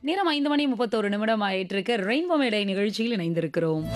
நேரம் ஐந்து மணி முப்பத்தோரு நிமிடம் ஆயிட்டு இருக்கு ரெயின்போ மேடை நிகழ்ச்சியில் இணைந்திருக்கிறோம்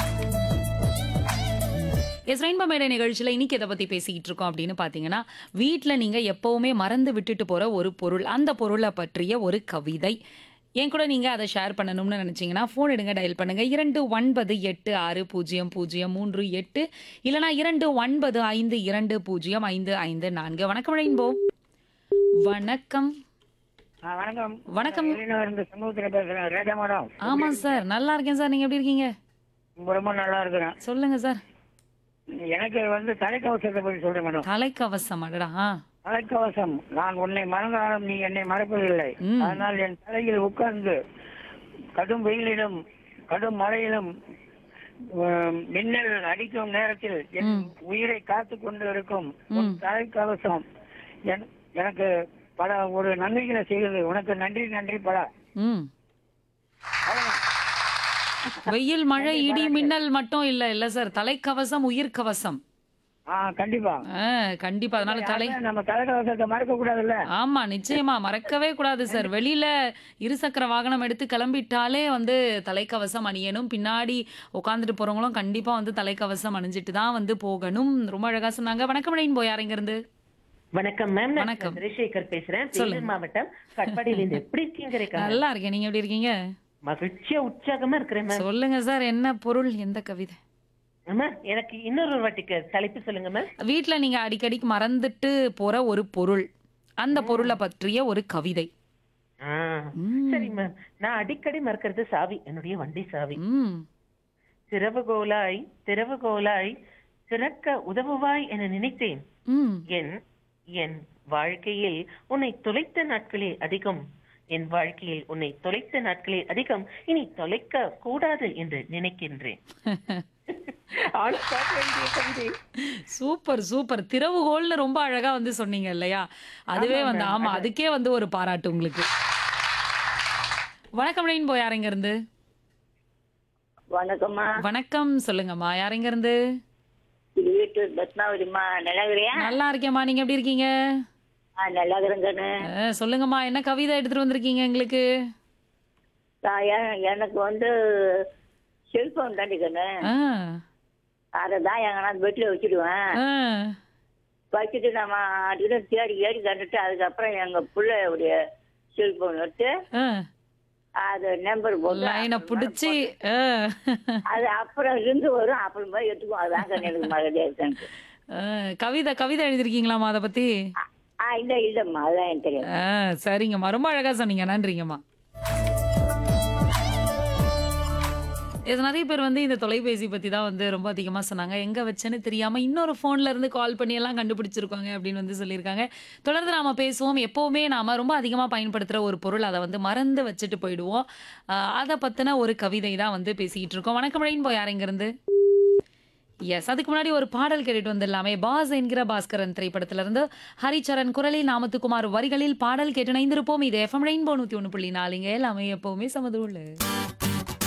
எஸ் ரெயின்போ மேடை நிகழ்ச்சியில் இன்னைக்கு எதை பற்றி பேசிக்கிட்டு இருக்கோம் அப்படின்னு பார்த்தீங்கன்னா வீட்டில் நீங்கள் எப்போவுமே மறந்து விட்டுட்டு போகிற ஒரு பொருள் அந்த பொருளை பற்றிய ஒரு கவிதை என் கூட நீங்கள் அதை ஷேர் பண்ணணும்னு நினச்சிங்கன்னா ஃபோன் எடுங்க டயல் பண்ணுங்க இரண்டு ஒன்பது எட்டு ஆறு பூஜ்ஜியம் பூஜ்ஜியம் மூன்று எட்டு இல்லைனா இரண்டு ஒன்பது ஐந்து இரண்டு பூஜ்ஜியம் ஐந்து ஐந்து நான்கு வணக்கம் ரெயின்போ வணக்கம் ஆ, வணக்கம் வணக்கம். வெளியில இருந்து சமூகத்துல பேசுறேன் ரேஜா மேடம் ஆமாம் சார் நல்லா இருக்கேன் சார் நீங்கள் எப்படி இருக்கீங்க ரொம்ப ரொம்ப நல்லா இருக்கிறேன் சொல்லுங்க சார் எனக்கு வந்து தலைக்கவசத்தை பற்றி சொல்றேன் மேடம் தலைக்கவசம் அடடா ஆ. தலைக்கவசம் நான் உன்னை மறந்தாலும் நீ என்னை மறப்பதில்லை ம். அதனால் என் தலையில் உட்கார்ந்து கடும் வெயிலிலும் கடும் மழையிலும் உம், மின்னல் அடிக்கும் நேரத்தில் என் உயிரை காத்து கொண்டு இருக்கும் உன் தலைக்கவசம் என்- எனக்கு பல ஒரு நன்மைகளை செய்கிறது உனக்கு நன்றி நன்றி பல ம் வெயில் மழை இடி மின்னல் மட்டும் இல்ல இல்ல சார் தலைக்கவசம் உயிர் கவசம் ஆ கண்டிப்பா ஆ, கண்டிப்பா அதனால தலை யாருமே நம்ம தலைக்கவசத்தை மறக்க கூடாதுல்ல ஆமா நிச்சயமா மறக்கவே கூடாது சார் வெளியில இருசக்கர வாகனம் எடுத்து கிளம்பிட்டாலே வந்து தலைக்கவசம் அணியணும் பின்னாடி உட்காந்துட்டு போறவங்களும் கண்டிப்பா வந்து தலைக்கவசம் அணிஞ்சிட்டு தான் வந்து போகணும் ரொம்ப அழகா சொன்னாங்க வணக்கம் ரெயின் போய் யாருங்க இருந்து வணக்கம் மேம் நான் வணக்கம். சந்திரசேகர் பேசுறேன் சொல்லுங்க. வேலூர் மாவட்டம் கட்பாடியில இருந்து எப்படி இருக்கீங்க ரேகா? நல்லா இருக்கேன் நீங்க எப்படி இருக்கீங்க மகிழ்ச்சியா உற்சாகமா இருக்கிறேன் மேம் சொல்லுங்க சார் என்ன பொருள் எந்த கவிதை அம்மா எனக்கு இன்னொரு வாட்டிக்கு தலைப்பு சொல்லுங்க மேம் வீட்ல நீங்க அடிக்கடிக்கு மறந்துட்டு போற ஒரு பொருள் அந்த பொருளை பற்றிய ஒரு கவிதை ஆ, சரி மேம் நான் அடிக்கடி மறக்கிறது சாவி என்னுடைய வண்டி சாவி ம் திறவுகோலாய் திறவுகோலாய் திறக்க உதவுவாய் என நினைத்தேன் ம் என் என் வாழ்க்கையில் உன்னை தொலைத்த நாட்களே அதிகம் என் வாழ்க்கையில் உன்னை தொலைத்த நாட்களே அதிகம் இனி தொலைக்க கூடாது என்று நினைக்கின்றேன் ஆளு பார்க்க வேண்டிய கவிதை. சூப்பர் சூப்பர் திறவுகோல்னு ரொம்ப அழகா வந்து சொன்னீங்க இல்லையா அதுவே வந்து ஆமா அதுக்கே வந்து ஒரு பாராட்டு உங்களுக்கு வணக்கம் ரெயின் போய் யாருங்க இருந்து வணக்கம்மா வணக்கம் சொல்லுங்கம்மா யாருங்க இருந்து இது வீட்டு பத்மாவதிம்மா நல்லா இருக்கிறியா நல்லா இருக்கேம்மா நீங்க எப்படி இருக்கீங்க ஆ நல்லா இருக்கிறேங்கண்ணு அஹ், சொல்லுங்கம்மா என்ன கவிதை எடுத்துட்டு வந்திருக்கீங்க எங்களுக்கு நான் எ- எனக்கு வந்து செல்போன் தாண்டி கண்ணு ஆ, அதை தான் எங்கன்னா பெட்டில் வச்சுடுவேன் ஆ. வச்சுட்டு நம்ம அடிக்கடி தேடி தேடி கண்டுட்டு அதுக்கப்புறம் எங்க பிள்ளையுடைய செல்போன் எடுத்து ஆ. அது நம்பர் போட்டு லைனை பிடிச்சி ஆ. அது அப்புறம் இருந்து வரும் அப்புறம் போய் எடுத்துக்குவோம் அதுதான் கண்ணு எனக்கு மறதியா இருக்கு ஆ, கவிதை கவிதை எழுதிருக்கீங்களாம்மா அதை பத்தி ஆ இல்ல இல்லம்மா அதுதான் எனக்கு தெரியும் ஆ, சரிங்கம்மா ரொம்ப அழகா சொன்னீங்க நன்றிங்கம்மா இது நிறைய பேர் வந்து இந்த தொலைபேசி பத்தி தான் வந்து ரொம்ப அதிகமா சொன்னாங்க எங்க வச்சேன்னு தெரியாம இன்னொரு போன்ல இருந்து கால் பண்ணி எல்லாம் கண்டுபிடிச்சிருக்காங்க அப்படின்னு வந்து சொல்லியிருக்காங்க தொடர்ந்து நாம பேசுவோம் எப்பவுமே நாம ரொம்ப அதிகமா பயன்படுத்துற ஒரு பொருள் அதை வந்து மறந்து வச்சுட்டு போயிடுவோம் ஆஹ் அதை பத்தின ஒரு கவிதை தான் வந்து பேசிக்கிட்டு இருக்கோம் வணக்கம் ரெயின் போய் யாருங்க இருந்து எஸ் அதுக்கு முன்னாடி ஒரு பாடல் கேட்டுட்டு வந்துடலாமே பாஸ் என்கிற பாஸ்கரன் திரைப்படத்துல இருந்து ஹரிச்சரன் குரலில் நாமத்துக்குமார் வரிகளில் பாடல் கேட்டு இணைந்திருப்போம் இது எஃப்எம் ரெயின்போ நூத்தி ஒன்று புள்ளி நாலுங்க எல்லாமே எப்பவுமே சமதூள்